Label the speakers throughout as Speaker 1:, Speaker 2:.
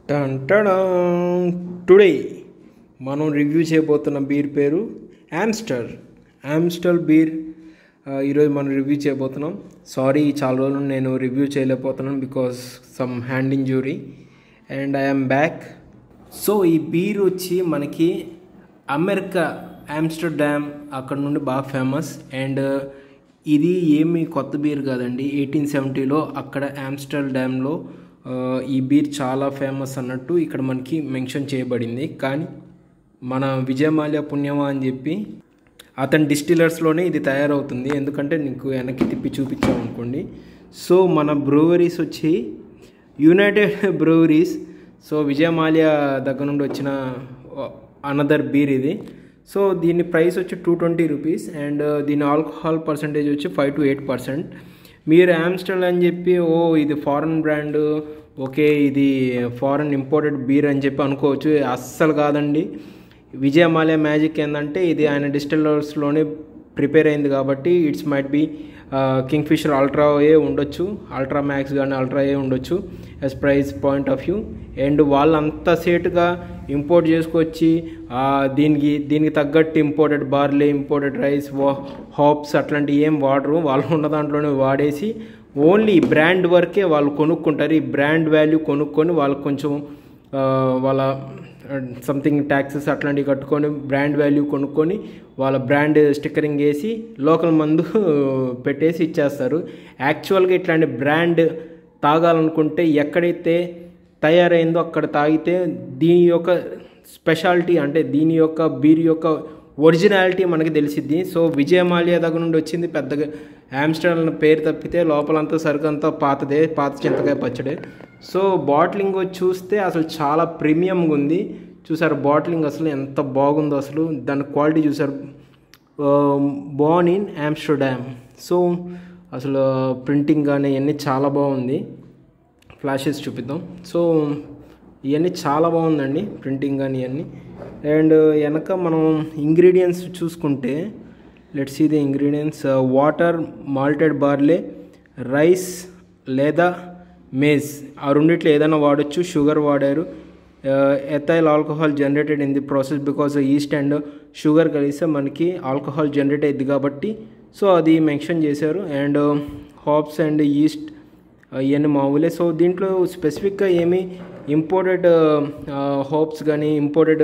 Speaker 1: today మనం review చేయబోతున్న beer పేరు యామ్స్టర్ యామ్స్టర్ బీర్ ఆ, ఈరోజు మనం రివ్యూ చేయబోతున్నాం సారీ చాలా రోజులు నేను రివ్యూ చేయలేకపోతున్నాను because some hand injury and I'm back so ఈ బీర్ వచ్చి మనకి అమెరికా ఆమ్స్టర్డామ్ అక్కడ నుండి బాగా ఫేమస్ అండ్ ఇది ఏమి కొత్త బీర్ కాదండి ఎయిటీన్ సెవెంటీలో అక్కడ ఆమ్స్టర్డామ్లో ఆ, ఈ బీర్ చాలా ఫేమస్ అన్నట్టు ఇక్కడ మనకి మెన్షన్ చేయబడింది కానీ మన విజయమాల్య పుణ్యమా అని చెప్పి అతని డిస్టిలర్స్లోనే ఇది తయారవుతుంది ఎందుకంటే నీకు వెనక్కి తిప్పి చూపించాం అనుకోండి సో మన బ్రూవరీస్ వచ్చి యునైటెడ్ బ్రూవరీస్ సో విజయమాల్య దగ్గర నుండి వచ్చిన అనదర్ బీర్ ఇది సో దీని ప్రైస్ వచ్చి టూ ట్వంటీ రూపీస్ అండ్ దీని ఆల్కహాల్ పర్సంటేజ్ వచ్చి ఫైవ్ టు ఎయిట్ పర్సెంట్ మీరు యామ్స్టల్ అని చెప్పి ఓ ఇది ఫారెన్ బ్రాండ్ ఓకే ఇది ఫారెన్ ఇంపోర్టెడ్ బీర్ అని చెప్పి అనుకోవచ్చు అస్సలు కాదండి విజయమాల్య మ్యాజిక్ ఏంటంటే ఇది ఆయన డిస్టిలర్స్లోనే ప్రిపేర్ అయింది కాబట్టి it's might be Kingfisher ultra A ఉండొచ్చు అల్ట్రా మ్యాక్స్ కానీ అల్ట్రా ఏ ఉండొచ్చు as price point of view and వాళ్ళు అంత సేటుగా ఇంపోర్ట్ చేసుకొచ్చి ఆ, దీనికి దీనికి తగ్గట్టు imported barley imported rice hops అట్లాంటివి ఏం వాడరు వాళ్ళు ఉన్న దాంట్లోనే వాడేసి ఓన్లీ ఈ బ్రాండ్ వరకే వాళ్ళు కొనుక్కుంటారు ఈ బ్రాండ్ వాల్యూ కొనుక్కొని వాళ్ళకి కొంచెం ఆ, వాళ్ళ సంథింగ్ ట్యాక్సెస్ అట్లాంటివి కట్టుకొని బ్రాండ్ వాల్యూ కొనుక్కొని వాళ్ళ బ్రాండ్ స్టిక్కరింగ్ వేసి లోకల్ మందు పెట్టేసి ఇచ్చేస్తారు యాక్చువల్గా ఇట్లాంటి బ్రాండ్ తాగాలనుకుంటే ఎక్కడైతే తయారైందో అక్కడ తాగితే దీని యొక్క స్పెషాలిటీ అంటే దీని యొక్క బీర్ యొక్క ఒరిజినాలిటీ మనకి తెలిసిద్ది సో విజయమాల్య దగ్గర నుండి వచ్చింది పెద్దగా యామ్స్టర్ అన్న పేరు తప్పితే లోపలంతా సరుకంతా పాతదే పాత చింతకాయ పచ్చడే సో బాటిలింగ్ వచ్చి చూస్తే అసలు చాలా ప్రీమియంగా ఉంది చూసారు బాటిలింగ్ అసలు ఎంత బాగుందో అసలు దాని క్వాలిటీ చూసారు బాన్ ఇన్ ఆమ్స్టర్డామ్ సో అసలు ప్రింటింగ్ కానీ ఇవన్నీ చాలా బాగుంది ఫ్లాషెస్ చూపిద్దాం సో ఇవన్నీ చాలా బాగుందండి ప్రింటింగ్ కానీ ఇవన్నీ అండ్ వెనక మనం ఇంగ్రీడియంట్స్ చూసుకుంటే let's see the ingredients water malted barley rice లేదా మేజ్ ఆ రెండిట్లో ఏదైనా వాడచ్చు షుగర్ వాడారు ethyl alcohol generated in the process because yeast and sugar కలిస్తే మనకి ఆల్కహాల్ జనరేట్ అయ్యింది కాబట్టి సో అది మెన్షన్ చేశారు అండ్ హాప్స్ అండ్ ఈస్ట్ ఇవన్నీ మామూలే సో దీంట్లో స్పెసిఫిక్గా ఏమి ఇంపోర్టెడ్ హోప్స్ కానీ ఇంపోర్టెడ్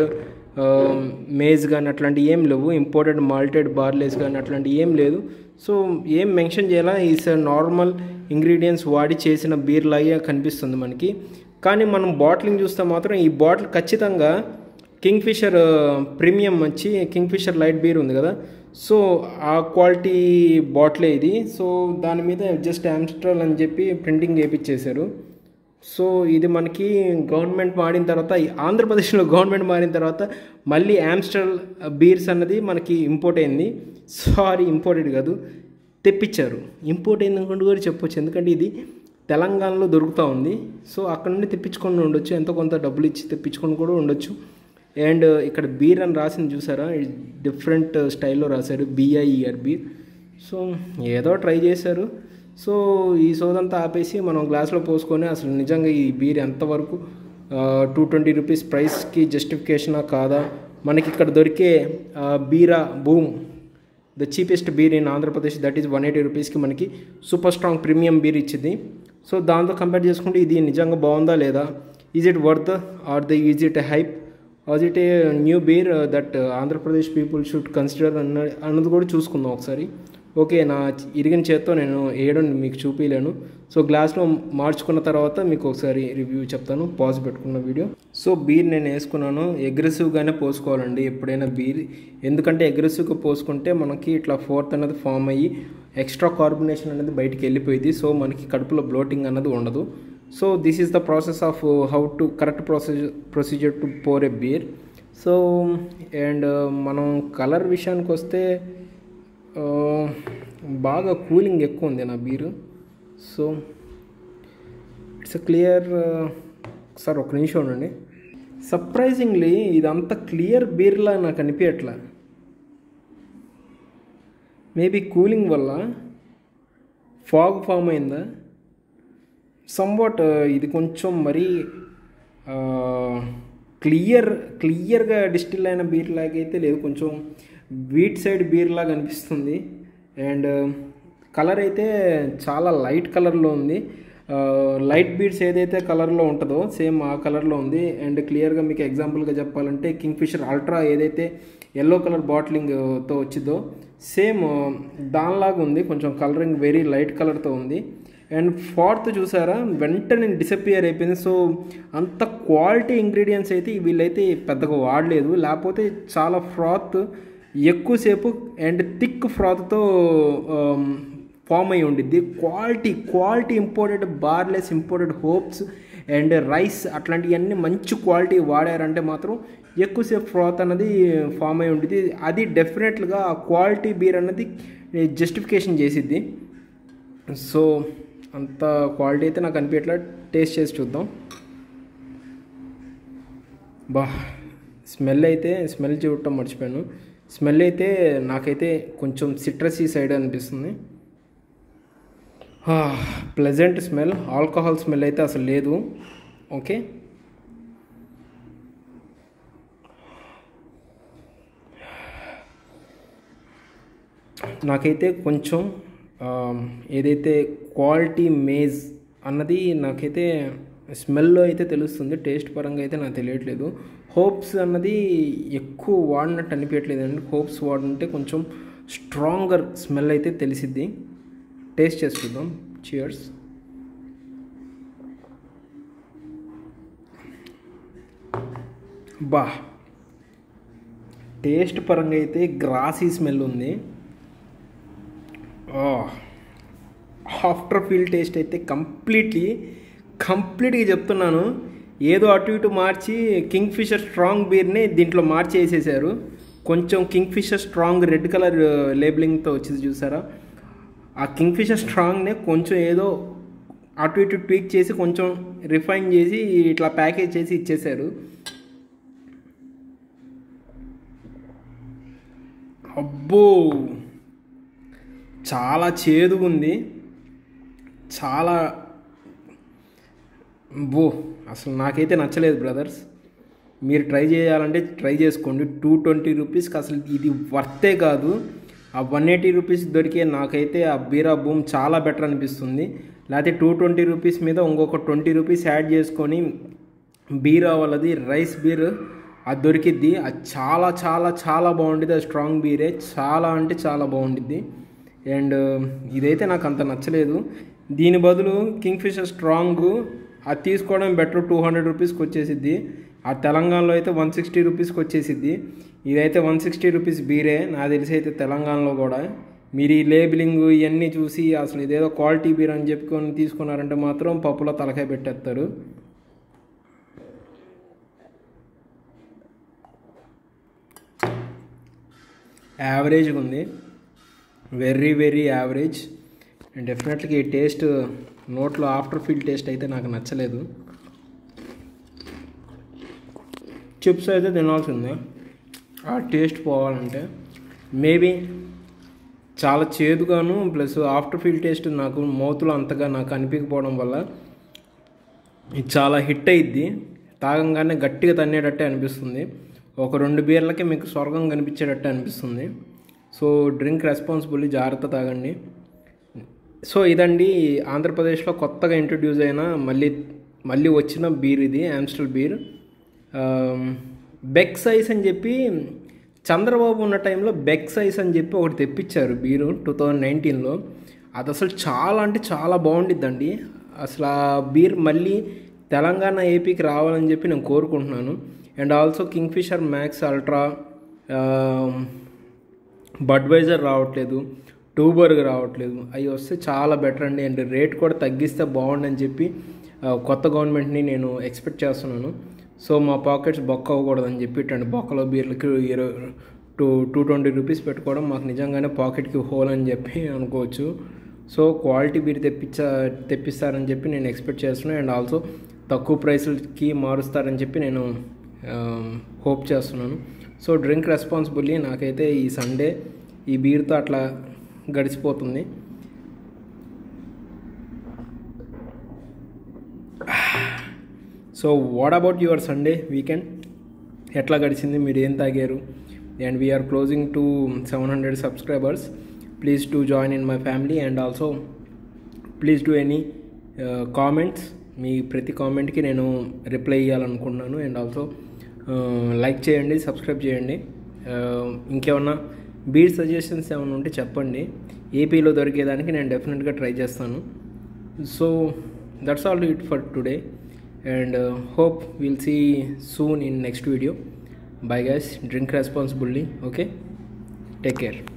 Speaker 1: మేజ్ కానీ అట్లాంటివి ఏం లేవు ఇంపోర్టెడ్ మాల్టెడ్ బార్లేస్ కానీ అట్లాంటివి ఏం లేదు సో ఏం మెన్షన్ చేయాలా ఈస్ నార్మల్ ఇంగ్రీడియంట్స్ వాడి చేసిన బీర్ లాగే కనిపిస్తుంది మనకి కానీ మనం బాటిలింగ్ చూస్తే మాత్రం ఈ బాటిల్ ఖచ్చితంగా కింగ్ ఫిషర్ ప్రీమియం వచ్చి కింగ్ ఫిషర్ లైట్ బీర్ ఉంది కదా సో ఆ క్వాలిటీ బాటిలే ఇది సో దాని మీద జస్ట్ యామ్స్ట్రల్ అని చెప్పి ప్రింటింగ్ చేయించేశారు సో ఇది మనకి గవర్నమెంట్ మారిన తర్వాత ఈ ఆంధ్రప్రదేశ్లో గవర్నమెంట్ మారిన తర్వాత మళ్ళీ యామ్స్టల్ బీర్స్ అన్నది మనకి ఇంపోర్ట్ అయింది సారీ ఇంపోర్టెడ్ కాదు తెప్పించారు ఇంపోర్ట్ అయింది అనుకుంటూ కూడా చెప్పొచ్చు ఎందుకంటే ఇది తెలంగాణలో దొరుకుతూ ఉంది సో అక్కడ నుండి తెప్పించుకొని ఉండొచ్చు ఎంతో కొంత డబ్బులు ఇచ్చి తెప్పించుకొని కూడా ఉండొచ్చు అండ్ ఇక్కడ బీర్ అని రాసింది చూసారా డిఫరెంట్ స్టైల్లో రాశారు బిఐఈఆర్ బీర్ సో ఏదో ట్రై చేశారు సో ఈ సోదంతా ఆపేసి మనం గ్లాస్లో పోసుకొని అసలు నిజంగా ఈ బీర్ ఎంతవరకు టూ ట్వంటీ రూపీస్ ప్రైస్కి జస్టిఫికేషనా కాదా మనకి ఇక్కడ దొరికే ఆ, బీరా boom the cheapest beer in Andhra Pradesh that is one eighty రూపీస్కి మనకి సూపర్ స్ట్రాంగ్ ప్రీమియం బీర్ ఇచ్చింది సో దాంతో కంపేర్ చేసుకుంటే ఇది నిజంగా బాగుందా లేదా is it worth are the is it hype Aaj it a new beer that Andhra Pradesh people should consider అన్న అన్నది కూడా చూసుకుందాం ఒకసారి ఓకే నా ఇరిగిన చేత్తో నేను వేయడం మీకు చూపించలేను సో గ్లాస్లో మార్చుకున్న తర్వాత మీకు ఒకసారి రివ్యూ చెప్తాను పాజ్ పెట్టుకున్న వీడియో సో బీర్ నేను వేసుకున్నాను అగ్రెసివ్గానే పోసుకోవాలండి ఎప్పుడైనా బీర్ ఎందుకంటే అగ్రెసివ్గా పోసుకుంటే మనకి ఇట్లా ఫోర్త్ అనేది ఫామ్ అయ్యి ఎక్స్ట్రా కార్బొనేషన్ అనేది బయటికి వెళ్ళిపోయింది సో మనకి కడుపులో బ్లోటింగ్ అన్నది ఉండదు so this is the process of how to correct procedure procedure to pour a beer so and మనం కలర్ విషయానికి వస్తే ఆ, బాగా కూలింగ్ ఎక్కువ ఉంది నా beer so it's clear sir ఒక నిమిషం ఉండండి సర్ప్రైజింగ్లీ ఇదంతా క్లియర్ బీర్లా నాకు అనిపించట్లా మేబీ కూలింగ్ వల్ల ఫాగ్ ఫామ్ అయిందా సంవాట్ ఇది కొంచెం మరీ క్లియర్ క్లియర్గా డిస్టిల్ అయిన బీర్ లాగా అయితే లేదు కొంచెం వీట్ సైడ్ బీర్ లాగా అనిపిస్తుంది అండ్ కలర్ అయితే చాలా లైట్ కలర్లో ఉంది లైట్ బీడ్స్ ఏదైతే కలర్లో ఉంటుందో సేమ్ ఆ కలర్లో ఉంది అండ్ క్లియర్గా మీకు ఎగ్జాంపుల్గా చెప్పాలంటే కింగ్ ఫిషర్ అల్ట్రా ఏదైతే ఎల్లో కలర్ బాటిలింగ్తో వచ్చిందో సేమ్ దానిలాగా ఉంది కొంచెం కలరింగ్ వెరీ లైట్ కలర్తో ఉంది అండ్ ఫోర్త్ చూసారా వెంటనే డిసపియర్ అయిపోయింది సో అంత క్వాలిటీ ఇంగ్రీడియంట్స్ అయితే వీళ్ళైతే పెద్దగా వాడలేదు లేకపోతే చాలా ఫ్రాత్ ఎక్కువసేపు అండ్ థిక్ ఫ్రాత్తో ఫామ్ అయి ఉండిద్ది quality quality imported barleys imported hops and rice అట్లాంటివన్నీ మంచి క్వాలిటీ వాడారంటే మాత్రం ఎక్కువసేపు ఫ్రాత్ అన్నది ఫామ్ అయి ఉంటుంది అది డెఫినెట్గా ఆ క్వాలిటీ బీర్ అన్నది జస్టిఫికేషన్ చేసిద్ది సో అంత క్వాలిటీ అయితే నాకు అనిపించట్లా టేస్ట్ చేసి చూద్దాం బా స్మెల్ అయితే స్మెల్ చూడటం మర్చిపోయాను స్మెల్ అయితే నాకైతే కొంచెం సిట్రసీ సైడ్ అనిపిస్తుంది ప్లెజెంట్ స్మెల్ ఆల్కహాల్ స్మెల్ అయితే అసలు లేదు ఓకే నాకైతే కొంచెం ఏదైతే క్వాలిటీ మేజ్ అన్నది నాకైతే స్మెల్లో అయితే తెలుస్తుంది టేస్ట్ పరంగా అయితే నాకు తెలియట్లేదు హోప్స్ అన్నది ఎక్కువ వాడినట్టు అనిపించట్లేదు అండి హోప్స్ వాడుంటే కొంచెం స్ట్రాంగర్ స్మెల్ అయితే తెలిసిద్ది టేస్ట్ చేసి చూద్దాం చియర్స్ బా టేస్ట్ పరంగా అయితే గ్రాసీ స్మెల్ ఉంది ఆఫ్టర్ ఫీల్ టేస్ట్ అయితే కంప్లీట్లీ కంప్లీట్గా చెప్తున్నాను ఏదో అటు ఇటు మార్చి కింగ్ ఫిషర్ స్ట్రాంగ్ బీర్ని దీంట్లో మార్చి వేసేసారు కొంచెం Kingfisher strong red colour లేబులింగ్తో వచ్చింది చూసారా ఆ కింగ్ ఫిషర్ స్ట్రాంగ్నే కొంచెం ఏదో అటు ఇటు ట్వీక్ చేసి కొంచెం రిఫైన్ చేసి ఇట్లా ప్యాకేజ్ చేసి ఇచ్చేశారు అబ్బో చాలా చేదుగా ఉంది చాలా బో అసలు నాకైతే నచ్చలేదు బ్రదర్స్ మీరు ట్రై చేయాలంటే ట్రై చేసుకోండి టూ ట్వంటీ రూపీస్కి అసలు ఇది వర్తే కాదు ఆ వన్ ఎయిటీ రూపీస్ దొరికే నాకైతే ఆ బీరా బూమ్ చాలా బెటర్ అనిపిస్తుంది లేకపోతే టూ ట్వంటీ రూపీస్ మీద ఇంకొక ట్వంటీ రూపీస్ యాడ్ చేసుకొని బీరా వాళ్ళది రైస్ బీర్ అది దొరికిద్ది అది చాలా చాలా చాలా బాగుంటుంది అది స్ట్రాంగ్ బీరే చాలా అంటే చాలా బాగుండిద్ది అండ్ ఇదైతే నాకు అంత నచ్చలేదు దీని బదులు కింగ్ ఫిషర్ స్ట్రాంగ్ అది తీసుకోవడం బెటర్ టూ హండ్రెడ్ రూపీస్కి వచ్చేసిద్ది ఆ తెలంగాణలో అయితే వన్ సిక్స్టీ రూపీస్కి వచ్చేసిద్ది ఇదైతే వన్ సిక్స్టీ రూపీస్ బీరే నాకు తెలిసి అయితే తెలంగాణలో కూడా మీరు ఈ లేబులింగ్ ఇవన్నీ చూసి అసలు ఇదేదో క్వాలిటీ బీర్ అని చెప్పుకొని తీసుకున్నారంటే మాత్రం పప్పులో తలకాయ పెట్టేస్తారు యావరేజ్గా ఉంది వెరీ వెరీ యావరేజ్ అండ్ డెఫినెట్గా ఈ టేస్ట్ నోట్లో ఆఫ్టర్ ఫీల్ టేస్ట్ అయితే నాకు నచ్చలేదు చిప్స్ అయితే తినాల్సిందే ఆ టేస్ట్ పోవాలంటే మేబీ చాలా చేదుగాను ప్లస్ ఆఫ్టర్ ఫీల్ టేస్ట్ నాకు మౌత్లో అంతగా నాకు అనిపించకపోవడం వల్ల ఇది చాలా హిట్ అయ్యిద్ది తాగంగానే గట్టిగా తన్నేటట్టే అనిపిస్తుంది ఒక రెండు బీర్లకే మీకు స్వర్గం కనిపించేటట్టే అనిపిస్తుంది సో డ్రింక్ రెస్పాన్సిబుల్లీ జాగ్రత్త తాగండి సో ఇదండి ఆంధ్రప్రదేశ్లో కొత్తగా ఇంట్రడ్యూస్ అయిన మళ్ళీ మళ్ళీ వచ్చిన బీర్ ఇది యామ్స్టల్ బీర్ బెక్ సైజ్ అని చెప్పి చంద్రబాబు ఉన్న టైంలో బెక్ సైజ్ అని చెప్పి ఒకటి తెప్పించారు బీరు టూ థౌజండ్ నైన్టీన్లో అది అసలు చాలా అంటే చాలా బాగుండిద్దండి అసలు ఆ బీర్ మళ్ళీ తెలంగాణ ఏపీకి రావాలని చెప్పి నేను కోరుకుంటున్నాను and also Kingfisher max ultra Budweiser రావట్లేదు టూబర్గ్ రావట్లేదు అవి వస్తే చాలా బెటర్ అండి అండ్ రేట్ కూడా తగ్గిస్తే బాగుండని చెప్పి కొత్త గవర్నమెంట్ని నేను ఎక్స్పెక్ట్ చేస్తున్నాను సో మా పాకెట్స్ బొక్క అవ్వకూడదని చెప్పి ఇట్టండి బొక్కలో బీర్లకి ఇరవై టూ టూ ట్వంటీ రూపీస్ పెట్టుకోవడం మాకు నిజంగానే పాకెట్కి హోల్ అని చెప్పి అనుకోవచ్చు సో క్వాలిటీ బీర్ తెప్పించా తెప్పిస్తారని చెప్పి నేను ఎక్స్పెక్ట్ చేస్తున్నాను అండ్ ఆల్సో తక్కువ ప్రైస్లకి మారుస్తారని చెప్పి నేను హోప్ చేస్తున్నాను సో డ్రింక్ రెస్పాన్సిబుల్లీ నాకైతే ఈ సండే ఈ బీర్తో అట్లా గడిచిపోతుంది so what about your Sunday weekend ఎట్లా గడిచింది మీరు ఏం తాగారు and we are closing to seven hundred subscribers please to join in my family and also please do any comments మీ ప్రతి కామెంట్కి నేను రిప్లై ఇవ్వాలనుకుంటున్నాను అండ్ ఆల్సో లైక్ చేయండి సబ్స్క్రైబ్ చేయండి Uh, ఇంకేమన్నా బీట్ సజెషన్స్ ఏమైనా ఉంటే చెప్పండి ఏపీలో దొరికేదానికి నేను డెఫినెట్గా ట్రై చేస్తాను so that's all it for today and hope will see soon in next video bye guys drink responsibly okay take care